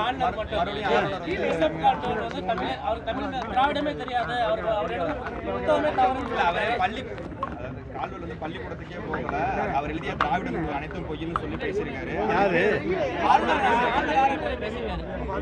ஆளுநர் மட்டும் ரிஷப் கால்டோர் வந்து தமிழ் அவர் தமிழ் திராவிடமே தெரியாது அவர் அவர் எடுத்த புத்தகமே தவறுன்னு இல்ல, அவரு பள்ளி அதாவது கால்வல் வந்து பள்ளிக்கூடத்துக்கே போகல அவர் எழுதிய திராவிட நூல் அனைத்தும் பொய்ன்னு சொல்லி பேசியிருக்காரு யாரு ஆளுநர் பேசியிருக்காரு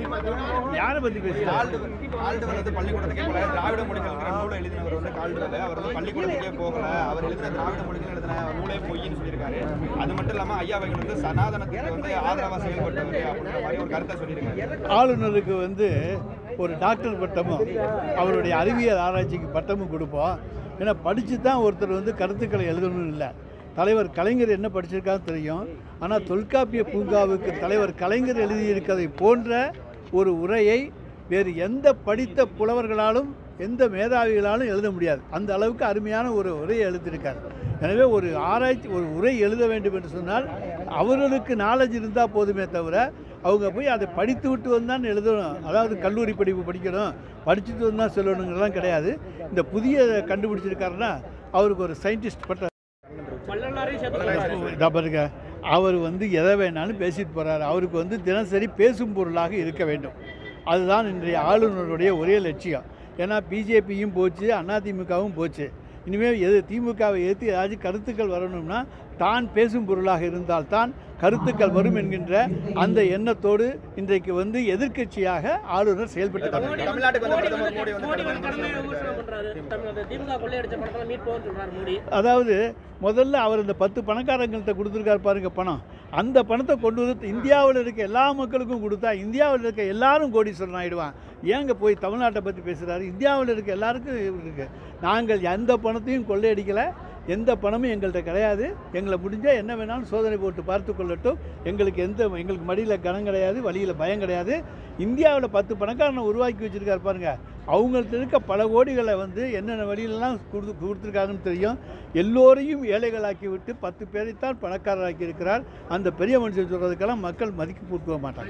யாரை பத்தி பேசுறா கால்டுவல் கால்டுவல் வந்து பள்ளிக்கூடத்துக்கே போகல திராவிட மொழிகள்ங்கிற நூலை எழுதினவர் வந்து கால்டுவல் அவர் வந்து பள்ளிக்கூடத்துக்கே போகல அவர் எழுதின திராவிட மொழிகள் எழுதின நூலே பொய்ன்னு சொல்லியிருக்காரு அது மட்டும் இல்லாம ஐயா அவர்கள் வந்து சனாதனத்துக்கு வந்து ஆதரவா செயல்பட்டவர் அப்படின்ற மாதிரி ஒரு கருத்தை சொல்லியிருக்காரு ஆளுநருக்கு வந்து ஒரு டாக்டர் பட்டமும் அவருடைய அறிவியல் ஆராய்ச்சிக்கு பட்டமும் கொடுப்போம் ஏன்னா படித்து தான் ஒருத்தர் வந்து கருத்துக்களை எழுதணும்னு இல்லை தலைவர் கலைஞர் என்ன படிச்சிருக்கான்னு தெரியும் ஆனால் தொல்காப்பிய பூங்காவுக்கு தலைவர் கலைஞர் எழுதியிருக்கதை போன்ற ஒரு உரையை வேறு எந்த படித்த புலவர்களாலும் எந்த மேதாவிகளாலும் எழுத முடியாது அந்த அளவுக்கு அருமையான ஒரு உரையை எழுதியிருக்கார் எனவே ஒரு ஆராய்ச்சி ஒரு உரை எழுத வேண்டும் என்று சொன்னால் அவர்களுக்கு நாலேஜ் இருந்தால் போதுமே தவிர அவங்க போய் அதை படித்து விட்டு வந்தான் எழுதணும் அதாவது கல்லூரி படிப்பு படிக்கணும் படிச்சுட்டு வந்தால் சொல்லணுங்கிறலாம் கிடையாது இந்த புதிய கண்டுபிடிச்சிருக்காருன்னா அவருக்கு ஒரு சயின்டிஸ்ட் பட்ட வள்ளலாரையும் சேர்த்து இதா பாருங்க அவர் வந்து எதை வேணாலும் பேசிட்டு போகிறார் அவருக்கு வந்து தினசரி பேசும் பொருளாக இருக்க வேண்டும் அதுதான் இன்றைய ஆளுநருடைய ஒரே லட்சியம் ஏன்னா பிஜேபியும் போச்சு அதிமுகவும் போச்சு இனிமேல் எது திமுகவை எதிர்த்து ஏதாச்சும் கருத்துக்கள் வரணும்னா தான் பேசும் பொருளாக இருந்தால்தான் கருத்துக்கள் வரும் என்கின்ற அந்த எண்ணத்தோடு இன்றைக்கு வந்து எதிர்க்கட்சியாக ஆளுநர் செயல்பட்டு கொண்டிருக்கிறார். தமிழ்நாட்டுக்கு வந்த மோடி பிரதமர் மோடி வந்து வந்து மோடி வந்து கடமை விமர்சனம் பண்றாரு தமிழ் அந்த திமுக கொள்ளையடிச்ச பணத்தை மீட் போகும்னு சொல்றாரு மோடி அதாவது முதல்ல அவர் இந்த பத்து பணக்காரங்கள்ட்ட கொடுத்துருக்காரு பாருங்க பணம் அந்த பணத்தை கொண்டு வந்து இந்தியாவில் இருக்க எல்லா மக்களுக்கும் கொடுத்தா இந்தியாவில் இருக்க எல்லாரும் கோடீஸ்வரன் ஆயிடுவான் ஏங்க போய் தமிழ்நாட்டை பற்றி பேசுகிறாரு இந்தியாவில் இருக்க எல்லாருக்கும் இருக்கு நாங்கள் எந்த பணத்தையும் கொள்ளையடிக்கலை எந்த பணமும் எங்கள்கிட்ட கிடையாது எங்களை முடிஞ்சால் என்ன வேணாலும் சோதனை போட்டு பார்த்து கொள்ளட்டும் எங்களுக்கு எந்த எங்களுக்கு மடியில் கனம் கிடையாது வழியில் பயம் கிடையாது இந்தியாவில் பத்து பணக்காரனை உருவாக்கி வச்சுருக்காரு பாருங்க அவங்கள்ட்ட இருக்க பல கோடிகளை வந்து என்னென்ன வழியிலலாம் கொடுத்து கொடுத்துருக்காங்கன்னு தெரியும் எல்லோரையும் ஏழைகளாக்கி விட்டு பத்து பேரைத்தான் பணக்காரராக்கி இருக்கிறார் அந்த பெரிய மனுஷன் சொல்கிறதுக்கெல்லாம் மக்கள் மதிக்க போட்டுக்க மாட்டாங்க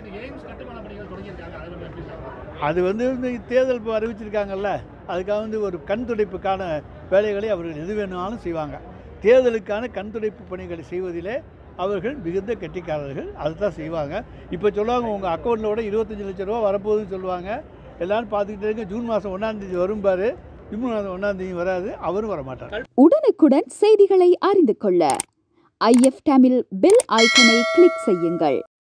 அது வந்து இந்த தேர்தல் இப்போ அறிவிச்சிருக்காங்கல்ல அதுக்காக வந்து ஒரு கண் துடைப்புக்கான வேலைகளை அவர்கள் எது வேணுமாலும் செய்வாங்க தேர்தலுக்கான கண் துடைப்பு பணிகளை செய்வதிலே அவர்கள் மிகுந்த கெட்டிக்காரர்கள் அதுதான் செய்வாங்க இப்போ சொல்லுவாங்க உங்கள் அக்கௌண்ட்டில் கூட இருபத்தஞ்சி லட்ச ரூபா வரப்போகுதுன்னு சொல்லுவாங்க எல்லாரும் பார்த்துக்கிட்டே இருங்க ஜூன் மாதம் ஒன்றாந்தேதி வரும் பாரு ஜூன் மாதம் ஒன்றாந்தேதி வராது அவரும் வர மாட்டார் உடனுக்குடன் செய்திகளை அறிந்து கொள்ள ஐஎஃப் தமிழ் பெல் ஐக்கனை கிளிக் செய்யுங்கள்